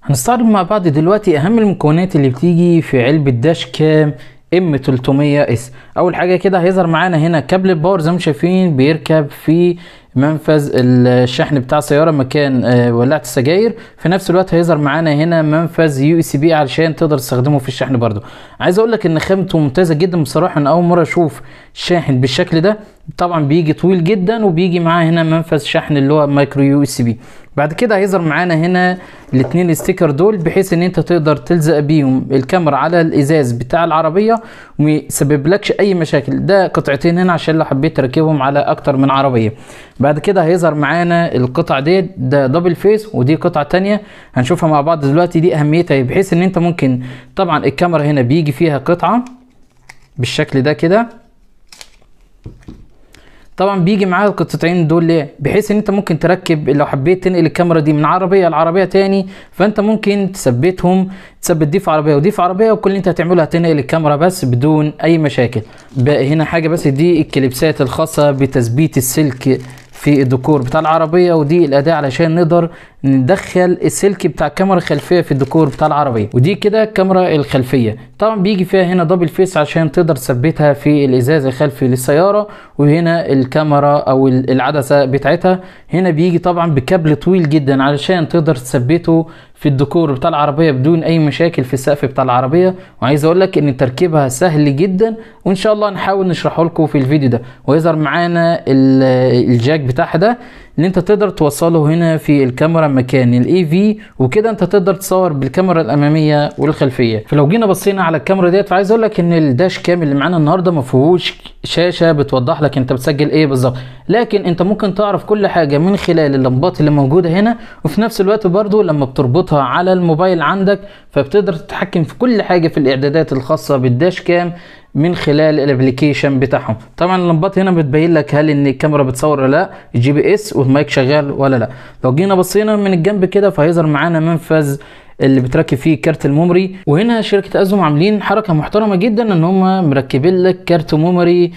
هنستعرض مع بعض دلوقتي اهم المكونات اللي بتيجي في علبة داش كام ام 300 اس اول حاجه كده هيظهر معانا هنا كابل الباور زي ما شايفين بيركب في منفذ الشحن بتاع السياره مكان آه، ولعه السجاير في نفس الوقت هيظهر معانا هنا منفذ يو اس بي علشان تقدر تستخدمه في الشحن برضو عايز اقول لك ان خامته ممتازه جدا بصراحه انا اول مره اشوف شاحن بالشكل ده طبعا بيجي طويل جدا وبيجي معاه هنا منفذ شحن اللي هو مايكرو يو اس بي بعد كده هيظهر معانا هنا الاثنين ستيكر دول بحيث ان انت تقدر تلزق بيهم الكاميرا على الازاز بتاع العربيه وما يسببلكش اي مشاكل ده قطعتين هنا عشان لو حبيت تركبهم على اكتر من عربيه بعد كده هيظهر معانا القطع ديت ده دبل فيس ودي قطعه تانية هنشوفها مع بعض دلوقتي دي اهميتها إيه، بحيث ان انت ممكن طبعا الكاميرا هنا بيجي فيها قطعه بالشكل ده كده طبعا بيجي معاه القطعتين دول ليه بحيث ان انت ممكن تركب لو حبيت تنقل الكاميرا دي من عربيه لعربيه تاني فانت ممكن تثبتهم تثبت دي في عربيه ودي في عربيه وكل اللي انت هتعمله هتنقل الكاميرا بس بدون اي مشاكل بقى هنا حاجه بس دي الكليبسات الخاصه بتثبيت السلك في الديكور بتاع العربية ودي الأداة علشان نقدر ندخل السلك بتاع الكاميرا الخلفية في الديكور بتاع العربية ودي كده الكاميرا الخلفية طبعا بيجي فيها هنا دبل فيس عشان تقدر تثبتها في الإزاز الخلفي للسيارة وهنا الكاميرا أو العدسة بتاعتها هنا بيجي طبعا بكابل طويل جدا علشان تقدر تثبته في الديكور بتاع العربية بدون أي مشاكل في السقف بتاع العربية وعايز أقول لك إن تركيبها سهل جدا وإن شاء الله نحاول نشرحه لكم في الفيديو ده ويظهر معانا ال- الجاك بتاعها ده اللي انت تقدر توصله هنا في الكاميرا مكان الاي في وكده انت تقدر تصور بالكاميرا الاماميه والخلفيه فلو جينا بصينا على الكاميرا ديت فعايز اقول لك ان الداش كام اللي معانا النهارده ما فيهوش شاشه بتوضح لك انت بتسجل ايه بالظبط لكن انت ممكن تعرف كل حاجه من خلال اللمبات اللي موجوده هنا وفي نفس الوقت برضو لما بتربطها على الموبايل عندك فبتقدر تتحكم في كل حاجه في الاعدادات الخاصه بالداش كام من خلال الابلكيشن بتاعهم طبعا اللمبات هنا بتبين لك هل ان الكاميرا بتصور ولا لا الجي بي اس والمايك شغال ولا لا لو جينا بصينا من الجنب كده فهيظهر معانا منفذ اللي بتركب فيه كارت الميموري وهنا شركه ازوم عاملين حركه محترمه جدا ان هم مركبين لك كارت ميموري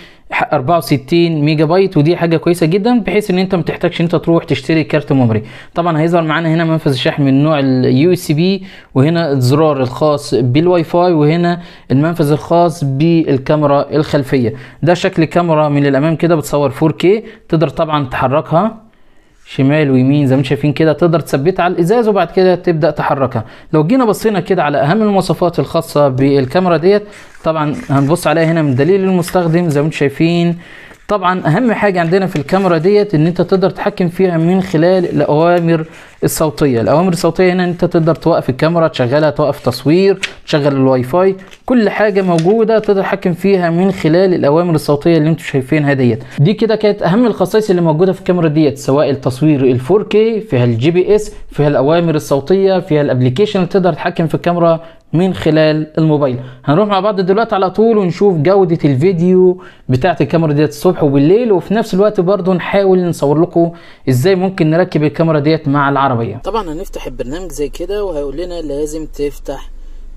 64 ميجا بايت ودي حاجه كويسه جدا بحيث ان انت ما تحتاجش انت تروح تشتري كارت ميموري طبعا هيظهر معانا هنا منفذ الشحن من نوع اليو اس بي وهنا الزرار الخاص بالواي فاي وهنا المنفذ الخاص بالكاميرا الخلفيه ده شكل كاميرا من الامام كده بتصور 4K تقدر طبعا تحركها شمال ويمين زي ما انتم شايفين كده تقدر تثبتها على الازاز وبعد كده تبدا تحركها لو جينا بصينا كده على اهم المواصفات الخاصه بالكاميرا ديت طبعا هنبص عليها هنا من دليل المستخدم زي ما انتم شايفين طبعا اهم حاجه عندنا في الكاميرا ديت ان انت تقدر تتحكم فيها من خلال الاوامر الصوتيه الاوامر الصوتيه هنا انت تقدر توقف الكاميرا تشغلها توقف تصوير تشغل الواي فاي كل حاجه موجوده تقدر تتحكم فيها من خلال الاوامر الصوتيه اللي انتم شايفينها ديت دي كده كانت اهم الخصائص اللي موجوده في الكاميرا ديت سواء التصوير ال 4K فيها الجي بي اس فيها الاوامر الصوتيه فيها الابلكيشن اللي تقدر تتحكم في الكاميرا من خلال الموبايل هنروح مع بعض دلوقتي على طول ونشوف جودة الفيديو بتاعت الكاميرا ديت الصبح وبالليل وفي نفس الوقت برضو نحاول نصور لكم ازاي ممكن نركب الكاميرا ديت مع العربية طبعا هنفتح البرنامج زي كده وهيقول لنا لازم تفتح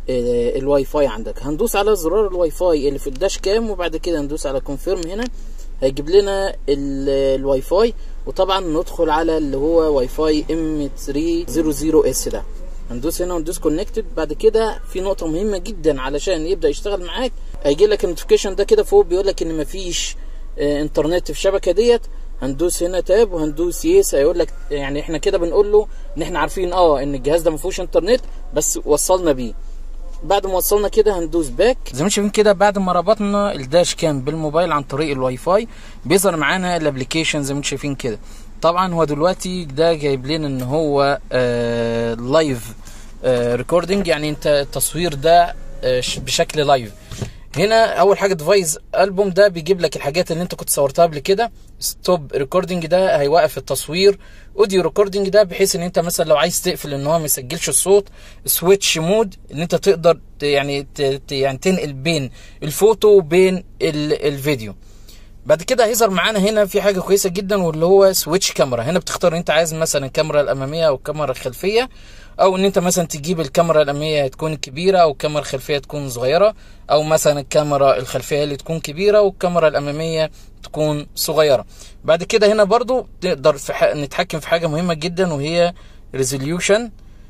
آه، الواي فاي عندك هندوس على زرار الواي فاي اللي في الداش كام وبعد كده ندوس على كونفيرم هنا هيجيب لنا ال- الواي فاي وطبعا ندخل على اللي هو واي فاي ام 300 اس ده هندوس هنا وندوس كونكتد بعد كده في نقطه مهمه جدا علشان يبدا يشتغل معاك هيجي لك النوتيفيكيشن ده كده فوق بيقول لك ان مفيش آه، انترنت في الشبكه ديت هندوس هنا تاب وهندوس يس هيقول لك يعني احنا كده بنقول له ان احنا عارفين اه ان الجهاز ده ما فيهوش انترنت بس وصلنا بيه بعد ما وصلنا كده هندوس باك زي ما شايفين كده بعد ما ربطنا الداش كام بالموبايل عن طريق الواي فاي بيظهر معانا الابلكيشن زي ما انتم شايفين كده طبعا هو دلوقتي ده جايب لنا ان هو آه لايف آه ريكوردنج يعني انت التصوير ده آه ش- بشكل لايف هنا اول حاجه ديفايس البوم ده بيجيب لك الحاجات اللي انت كنت صورتها قبل كده ستوب ريكوردنج ده هيوقف التصوير اوديو ريكوردنج ده بحيث ان انت مثلا لو عايز تقفل ان هو ما يسجلش الصوت سويتش مود ان انت تقدر ت- يعني ت- ت- يعني تنقل بين الفوتو وبين ال- الفيديو بعد كده هيظهر معانا هنا في حاجه كويسه جدا واللي هو سويتش كاميرا هنا بتختار انت عايز مثلا الكاميرا الاماميه او الكاميرا الخلفيه او ان انت مثلا تجيب الكاميرا الاماميه تكون كبيره او الكاميرا الخلفيه تكون صغيره او مثلا الكاميرا الخلفيه اللي تكون كبيره والكاميرا الاماميه تكون صغيره بعد كده هنا برضو تقدر في ح... نتحكم في حاجه مهمه جدا وهي ريزوليوشن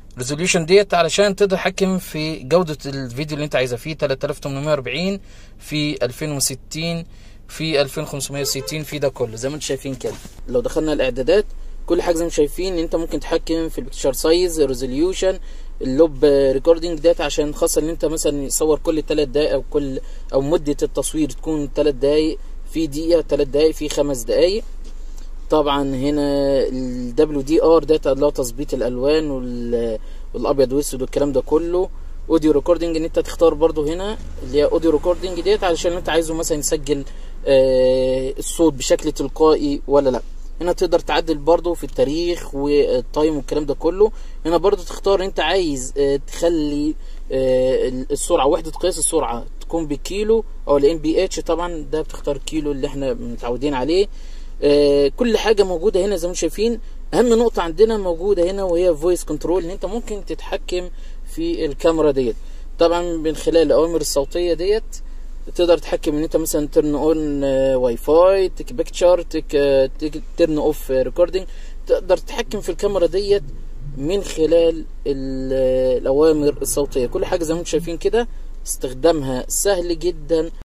ريزوليوشن ديت علشان تقدر تتحكم في جودة الفيديو اللي انت عايزها فيه 3840 في 2060 في 2560 في ده كله زي ما انتم شايفين كده لو دخلنا الاعدادات كل حاجه زي ما انتم شايفين انت ممكن تتحكم في البيكتشر سايز ريزوليوشن اللوب ريكوردنج داتا عشان خاصه ان انت مثلا يصور كل 3 دقائق او كل او مده التصوير تكون 3 دقائق في دقيقه 3 دقائق في 5 دقائق طبعا هنا ال WDR داتا اللي هو تظبيط الالوان وال- والابيض والاسود والكلام ده كله اوديو ريكوردنج ان انت تختار برضو هنا اللي هي اوديو ريكوردنج ديت علشان انت عايزه مثلا يسجل آه الصوت بشكل تلقائي ولا لا هنا تقدر تعدل برضو في التاريخ والتايم والكلام ده كله هنا برضو تختار انت عايز آه تخلي آه السرعه وحده قياس السرعه تكون بالكيلو او الام بي اتش طبعا ده بتختار كيلو اللي احنا متعودين عليه آه، كل حاجه موجوده هنا زي ما انتم شايفين اهم نقطه عندنا موجوده هنا وهي فويس كنترول ان انت ممكن تتحكم في الكاميرا ديت طبعا من خلال الاوامر الصوتيه ديت تقدر تتحكم ان انت مثلا ترن اون واي فاي تك بيكتشر تك ترن اوف ريكوردنج تقدر تتحكم في الكاميرا ديت من خلال ال- الاوامر الصوتيه كل حاجه زي ما انتم شايفين كده استخدامها سهل جدا